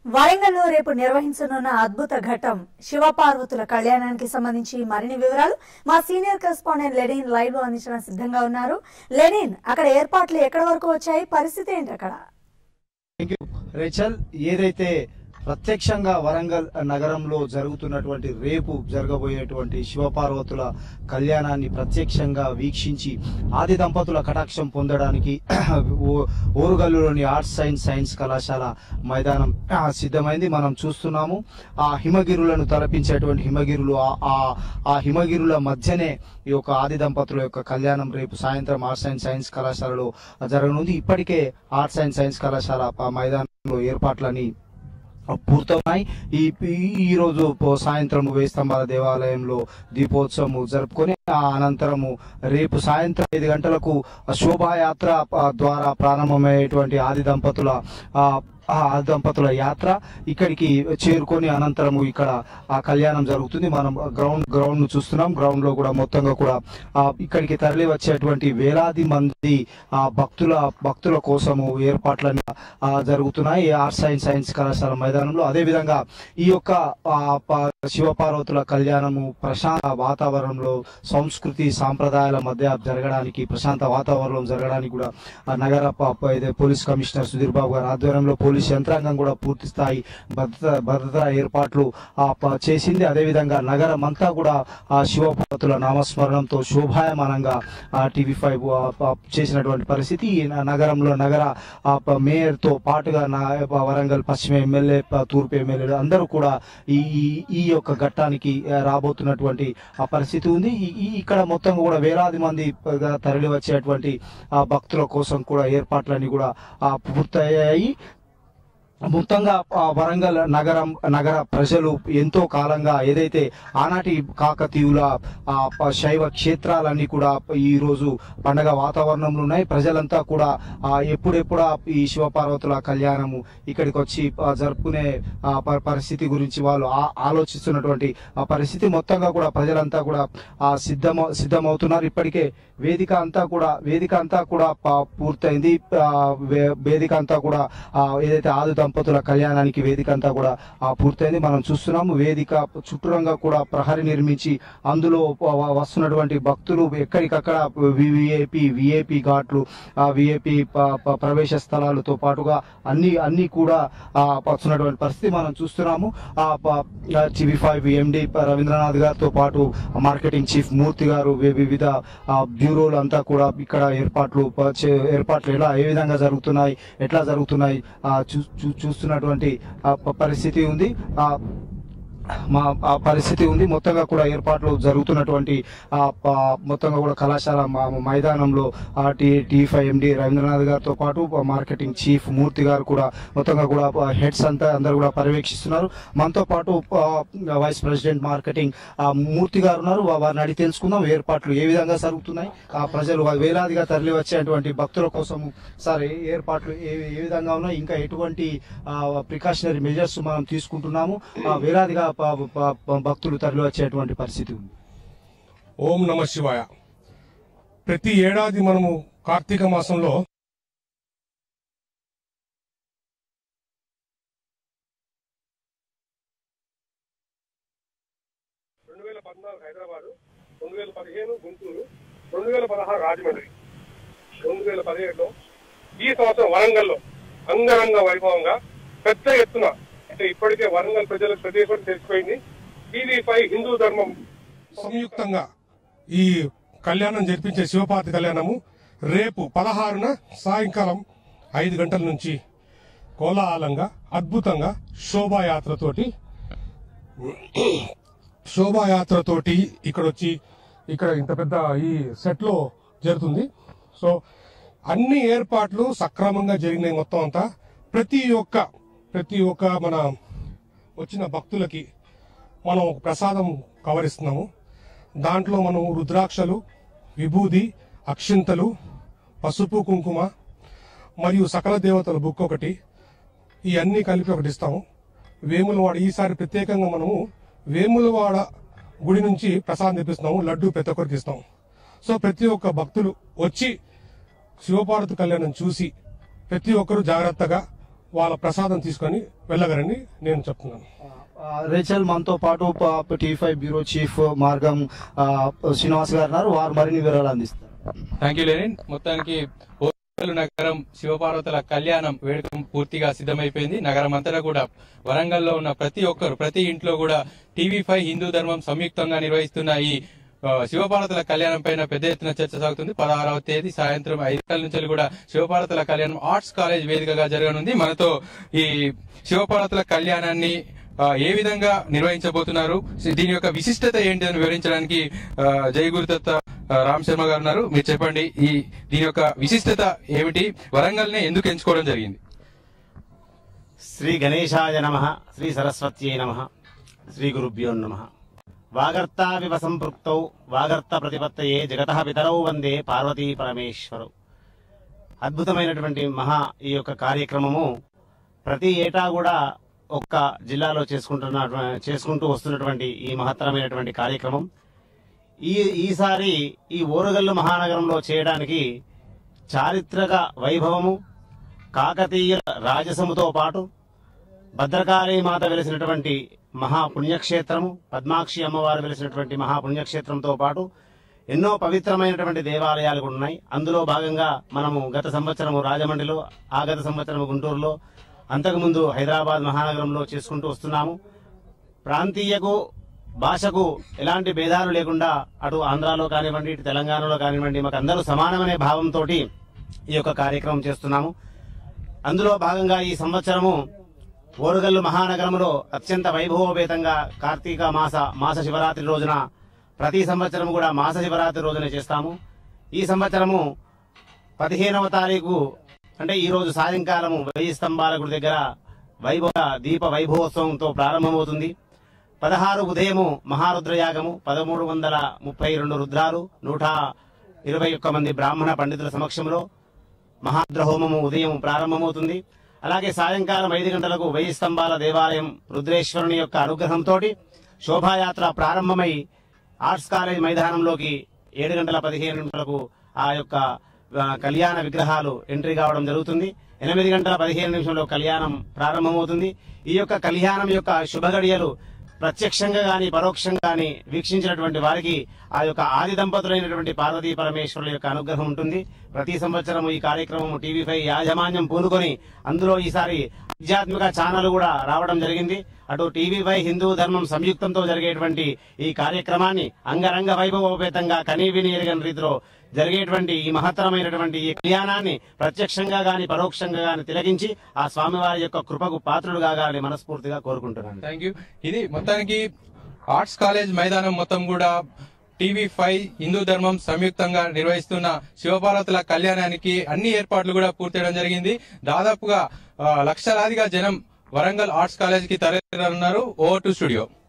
వరంగల్లో రేపు నిర్వహించనున్న అద్భుత ఘట్టం శివపార్వతుల కళ్యాణానికి సంబంధించి మరిన్ని వివరాలు మా సీనియర్ కరెస్పాండెంట్ లెనిన్ లైవ్ లో అందించడానికి సిద్ధంగా ఉన్నారు లెనిన్ అక్కడ ఏర్పాట్లు ఎక్కడి వరకు వచ్చాయి పరిస్థితి ఏంటి అక్కడ థ్యాంక్ యూ రేచల్ ఏదైతే ప్రత్యక్షంగా వరంగల్ నగరంలో జరుగుతున్నటువంటి రేపు జరగబోయేటువంటి శివపార్వతుల కళ్యాణాన్ని ప్రత్యక్షంగా వీక్షించి ఆది దంపతుల కటాక్షం పొందడానికి ఓ- ఓరుగల్లులోని ఆర్ట్స్ సైన్స్ సైన్స్ కళాశాల మైదానం ఆ, సిద్ధమైంది మనం చూస్తున్నాము ఆ హిమగిరులను తలపించేటువంటి హిమగిరులు ఆ- ఆ- ఆ హిమగిరుల మధ్యనే ఈ యొక్క ఆది దంపతుల యొక్క కళ్యాణం రేపు సాయంత్రం ఆర్ట్స్ అండ్ సైన్స్ కళాశాలలో జరగనుంది ఇప్పటికే ఆర్ట్స్ అండ్ సైన్స్ కళాశాల ఆ మైదానంలో ఏర్పాట్లని పూర్తవున్నాయి ఈ ఈ- ఈ రోజు పో- సాయంత్రం వేయి స్తంభాల దేవాలయంలో దీపోత్సవం జరుపుకొని ఆ అనంతరము రేపు సాయంత్రం ఐదు గంటలకు శోభాయాత్ర ఆ, ద్వారా ప్రారంభమయ్యేటువంటి ఆది దంపతుల ఆ, ఆ ఆది దంపతుల యాత్ర ఇక్కడికి చేరుకొని అనంతరము ఇక్కడ ఆ కళ్యాణం జరుగుతుంది మనం గ్రౌండ్ గ్రౌండ్ ను చూస్తున్నాం గ్రౌండ్ లో కూడా మొత్తంగా కూడా ఆ, ఇక్కడికి తరలి వచ్చేటువంటి వేలాది మంది ఆ భక్తుల భక్తుల కోసము ఏర్పాట్లను ఆ, జరుగుతున్నాయి ఆర్ట్స్ సైన్స్ సైన్స్ కళాశాల మైదానంలో అదే విధంగా ఈ యొక్క ఆ, ప- శివపార్వతుల కళ్యాణము ప్రశాంత వాతావరణంలో సంస్కృతి సాంప్రదాయాల మధ్య జరగడానికి ప్రశాంత వాతావరణం జరగడానికి కూడా ఆ నగర ప- ప- ఇదే పోలీస్ కమిషనర్ సుధీర్ బాబు గారి ఆధ్వర్యంలో పోలీస్ యంత్రాంగం కూడా పూర్తి స్థాయి భద్రత భద్రతా ఏర్పాట్లు ఆ, ప- చేసింది అదేవిధంగా నగరం అంతా కూడా ఆ శివపార్వతుల నామస్మరణంతో శోభాయమానంగా టీవీ ఫైవ్ చేసినటువంటి పరిస్థితి ఈ న- నగరంలో నగర ఆ, ప- మేయర్ తో పాటుగా నా ప- వరంగల్ పశ్చిమ ఎమ్మెల్యే ప- తూర్పు ఎమ్మెల్యేలు అందరూ కూడా ఈ ఈ- ఈ యొక్క ఘట్టానికి ఆ, రాబోతున్నటువంటి ఆ పరిస్థితి ఉంది ఈ- ఈ- ఇక్కడ మొత్తం కూడా వేలాది మంది గా తరలి వచ్చేటువంటి ఆ భక్తుల కోసం కూడా ఏర్పాట్లన్నీ కూడా ఆ, పూర్తయ్యాయి మొత్తంగా ఆ, వరంగల్ నగరం నగర ప్రజలు ఎంతో కాలంగా ఏదైతే ఆనాటి కాకతీయుల ఆ, ప- శైవ క్షేత్రాలన్నీ కూడా ఈ రోజు పండగ వాతావరణంలో ఉన్నాయి ప్రజలంతా కూడా ఆ, ఎప్పుడెప్పుడా ఈ శివపార్వతుల కళ్యాణము ఇక్కడికి వచ్చి ఆ, జరుపుకునే ఆ, ప- పరిస్థితి గురించి వాళ్ళు ఆ- ఆలోచిస్తున్నటువంటి ఆ పరిస్థితి మొత్తంగా కూడా ప్రజలంతా కూడా ఆ, సిద్ధమ సిద్ధమవుతున్నారు ఇప్పటికే వేదిక అంతా కూడా వేదిక అంతా కూడా ప- పూర్తయింది ఆ, వే- వేదిక అంతా కూడా ఆ, ఏదైతే ఆది దంపతుల కళ్యాణానికి వేదిక అంతా కూడా ఆ, పూర్తయింది మనం చూస్తున్నాము వేదిక చుట్టూరంగా కూడా ప్రహరీ నిర్మించి అందులో వ- వ- వస్తున్నటువంటి భక్తులు ఎక్కడికక్కడ విఐపి విఐపి ఘాట్లు విఐపి ప్రవేశ స్థలాలతో పాటుగా అన్ని అన్ని కూడా ఆ, వస్తున్నటువంటి పరిస్థితి మనం చూస్తున్నాము టీవీ ఫైవ్ ఎండి రవీంద్రనాథ్ గారితో పాటు మార్కెటింగ్ చీఫ్ మూర్తి గారు వి- వివిధ ఆ, బ్యూరోలు అంతా కూడా ఇక్కడ ఏర్పాట్లు ప- చే- ఏర్పాట్లు ఎలా ఏ విధంగా జరుగుతున్నాయి ఎట్లా జరుగుతున్నాయి ఆ, చూ- చూ- చూస్తున్నటువంటి ఆ, ప- పరిస్థితి ఉంది ఆ, మా ఆ పరిస్థితి ఉంది మొత్తంగా కూడా ఏర్పాట్లు జరుగుతున్నటువంటి ఆ ప- మొత్తంగా కూడా కళాశాల మా- మైదానంలో ఆ T T five MD Ravindranath గారితో పాటు మార్కెటింగ్ చీఫ్ మూర్తి గారు కూడా మొత్తంగా కూడా హెడ్స్ అంతా అందరు కూడా పర్యవేక్షిస్తున్నారు మనతో పాటు ఆ, వైస్ ప్రెసిడెంట్ మార్కెటింగ్ ఆ, మూర్తి గారు ఉన్నారు వా- వారిని అడిగి తెలుసుకుందాం ఏర్పాట్లు ఏ విధంగా జరుగుతున్నాయి ఆ ప్రజలు వేలాదిగా తరలి వచ్చేటువంటి భక్తుల కోసం సార్ ఏ ఏర్పాట్లు ఏ ఏ విధంగా ఉన్నాయి ఇంకా ఎటువంటి ప్రికాషనరీ మెజర్స్ మనం తీసుకుంటున్నాము ఆ, వేలాదిగా ప- ప- ప- భక్తులు తరలి వచ్చేటువంటి పరిస్థితి ఉంది ఓం నమ శివాయ ప్రతి ఏడాది మనము కార్తీక మాసంలో రెండు వేల పద్నాలుగు హైదరాబాద్ రెండు వేల పదిహేను గుంటూరు రెండు వేల పదహారు రాజమండ్రి రెండు వేల పదిహేడులో ఈ సంవత్సరం వరంగల్లో అంగరంగ వైభవంగా పెద్ద ఎత్తున అంటే ఇప్పటికే వరంగల్ ప్రజలకు ప్రతి ఒక్కటి తెలిసిపోయింది టీవీ పై హిందూ ధర్మం సంయుక్తంగా ఈ కళ్యాణం జరిపించే శివపార్వతి కళ్యాణము రేపు పదహారున సాయంకాలం ఐదు గంటల నుంచి కోలాహలంగా అద్భుతంగా శోభాయాత్రతోటి శోభాయాత్రతోటి ఇక్కడ వచ్చి ఇక్కడ ఇంత పెద్ద ఈ సెట్ లో జరుగుతుంది సో అన్ని ఏర్పాట్లు సక్రమంగా జరిగినాయి మొత్తం అంతా ప్రతి ఒక్క ప్రతి ఒక్క మన వచ్చిన భక్తులకి మనం ఒక ప్రసాదం కవరిస్తున్నాము దాంట్లో మనం రుద్రాక్షలు విభూది అక్షింతలు పసుపు కుంకుమ మరియు సకల దేవతల బుక్ ఒకటి ఈ అన్ని కలిపి ఒకటి ఇస్తాము వేములవాడ ఈసారి ప్రత్యేకంగా మనము వేములవాడ గుడి నుంచి ప్రసాదం తెప్పిస్తున్నాము లడ్డు ప్రతి ఒక్కరికి ఇస్తాం సో ప్రతి ఒక్క భక్తులు వచ్చి శివపార్వతి కళ్యాణం చూసి ప్రతి ఒక్కరూ జాగ్రత్తగా వాళ్ళ ప్రసాదం తీసుకొని వెళ్ళగలని నేను చెప్తున్నాను ఆ, రేచల్ మనతో పాటు టీవీ ఫైవ్ బ్యూరో చీఫ్ మార్గం ఆ, శ్రీనివాస్ గారు ఉన్నారు వారు మరిన్ని వివరాలు అందిస్తారు థ్యాంక్ యూ లెనిన్ మొత్తానికి ఓరుగల్లు నగరం శివపార్వతుల కళ్యాణం వేడుక పూర్తిగా సిద్ధమైపోయింది నగరం అంతటా కూడా వరంగల్లో ఉన్న ప్రతి ఒక్కరు ప్రతి ఇంట్లో కూడా టీవీ ఫైవ్ హిందూ ధర్మం సంయుక్తంగా నిర్వహిస్తున్న ఈ ఆ, శివపార్వతుల కళ్యాణం పైన పెద్ద ఎత్తున చర్చ సాగుతుంది పదహారవ తేదీ సాయంత్రం ఐదు గంటల నుంచి కూడా శివపార్వతుల కళ్యాణం ఆర్ట్స్ కాలేజ్ వేదికగా జరగనుంది మనతో ఈ శివపార్వతుల కళ్యాణాన్ని ఆ, ఏ విధంగా నిర్వహించబోతున్నారు దీని యొక్క విశిష్టత ఏంటి అని వివరించడానికి ఆ, జై గురుదత్త ఆ, రామ్ శర్మ గారు ఉన్నారు మీరు చెప్పండి ఈ దీని యొక్క విశిష్టత ఏమిటి వరంగల్ నే ఎందుకు ఎంచుకోవడం జరిగింది శ్రీ గణేశాయ నమ శ్రీ సరస్వత్యై నమ శ్రీ గురుభ్యో నమ వాగర్తావివ సంపృక్తౌ వాగర్త ప్రతిపత్తయే జగత పితరౌ వందే పార్వతీ పరమేశ్వరు అద్భుతమైనటువంటి మహా ఈ యొక్క కార్యక్రమము ప్రతి ఏటా కూడా ఒక్క జిల్లాలో చేసుకుంటున్న చేసుకుంటూ వస్తున్నటువంటి ఈ మహత్తరమైనటువంటి కార్యక్రమం ఈ ఈసారి ఈ ఓరుగల్లు మహానగరంలో చేయడానికి చారిత్రక వైభవము కాకతీయ రాజసముతో పాటు భద్రకాళీ మాత వెలిసినటువంటి మహాపుణ్యక్షేత్రము పద్మాక్షి అమ్మవారు వెలిసినటువంటి మహాపుణ్యక్షేత్రంతో పాటు ఎన్నో పవిత్రమైనటువంటి దేవాలయాలు కూడా ఉన్నాయి అందులో భాగంగా మనము గత సంవత్సరము రాజమండ్రిలో ఆ గత సంవత్సరము గుంటూరులో అంతకుముందు హైదరాబాద్ మహానగరంలో చేసుకుంటూ వస్తున్నాము ప్రాంతీయకు భాషకు ఎలాంటి భేదాలు లేకుండా అటు ఆంధ్రాలో కానివ్వండి ఇటు తెలంగాణలో కానివ్వండి మాకు అందరూ సమానమనే భావంతో ఈ యొక్క కార్యక్రమం చేస్తున్నాము అందులో భాగంగా ఈ సంవత్సరము ఓరుగల్లు మహానగరంలో అత్యంత వైభవోపేతంగా కార్తీక మాస మాస శివరాత్రి రోజున ప్రతి సంవత్సరం కూడా మాస శివరాత్రి రోజున చేస్తాము ఈ సంవత్సరము పదిహేనవ తారీఖు అంటే ఈ రోజు సాయంకాలము వెయ్యి స్తంభాల గుడి దగ్గర వైభవ దీప వైభవోత్సవంతో ప్రారంభమవుతుంది పదహారు ఉదయము మహారుద్రయాగము పదమూడు వందల ముప్పై రెండు రుద్రాలు నూట ఇరవై ఒక్క మంది బ్రాహ్మణ పండితుల సమక్షంలో మహారుద్ర హోమము ఉదయం ప్రారంభమవుతుంది అలాగే సాయంకాలం ఐదు గంటలకు వెయ్యి స్తంభాల దేవాలయం రుద్రేశ్వరుని యొక్క అనుగ్రహంతో శోభాయాత్ర ప్రారంభమై ఆర్ట్స్ కాలేజ్ మైదానంలోకి ఏడు గంటల పదిహేను నిమిషాలకు ఆ యొక్క ఆ, కళ్యాణ విగ్రహాలు ఎంట్రీ కావడం జరుగుతుంది ఎనిమిది గంటల పదిహేను నిమిషంలో కళ్యాణం ప్రారంభమవుతుంది ఈ యొక్క కళ్యాణం యొక్క శుభగడియలు ప్రత్యక్షంగా గాని పరోక్షంగా గాని వీక్షించినటువంటి వారికి ఆ యొక్క ఆది దంపతులైనటువంటి పార్వతీ పరమేశ్వరుల యొక్క అనుగ్రహం ఉంటుంది ప్రతి సంవత్సరం ఈ కార్యక్రమం టీవీ ఫైవ్ యాజమాన్యం పూనుకొని అందులో ఈసారి ఆధ్యాత్మిక ఛానల్ కూడా రావడం జరిగింది అటు టీవీ ఫైవ్ హిందూ ధర్మం సంయుక్తంతో జరిగేటువంటి ఈ కార్యక్రమాన్ని అంగరంగ వైభవోపేతంగా కనీవిని ఎరగని రీతిలో జరిగేటువంటి ఈ మహత్తరమైనటువంటి ఈ కళ్యాణాన్ని ప్రత్యక్షంగా గాని పరోక్షంగా గాని తిలగించి ఆ స్వామివారి యొక్క కృపకు పాత్రుడు కాగాలని మనస్ఫూర్తిగా కోరుకుంటున్నాను థ్యాంక్ యూ ఇది మొత్తానికి ఆర్ట్స్ కాలేజ్ మైదానం మొత్తం కూడా టీవీ ఫైవ్ హిందూ ధర్మం సంయుక్తంగా నిర్వహిస్తున్న శివపార్వతుల కళ్యాణానికి అన్ని ఏర్పాట్లు కూడా పూర్తయడం జరిగింది దాదాపుగా ఆ, లక్షలాదిగా జనం వరంగల్ ఆర్ట్స్ కాలేజ్ కి తరలిరానున్నారు ఓవర్ టు స్టూడియో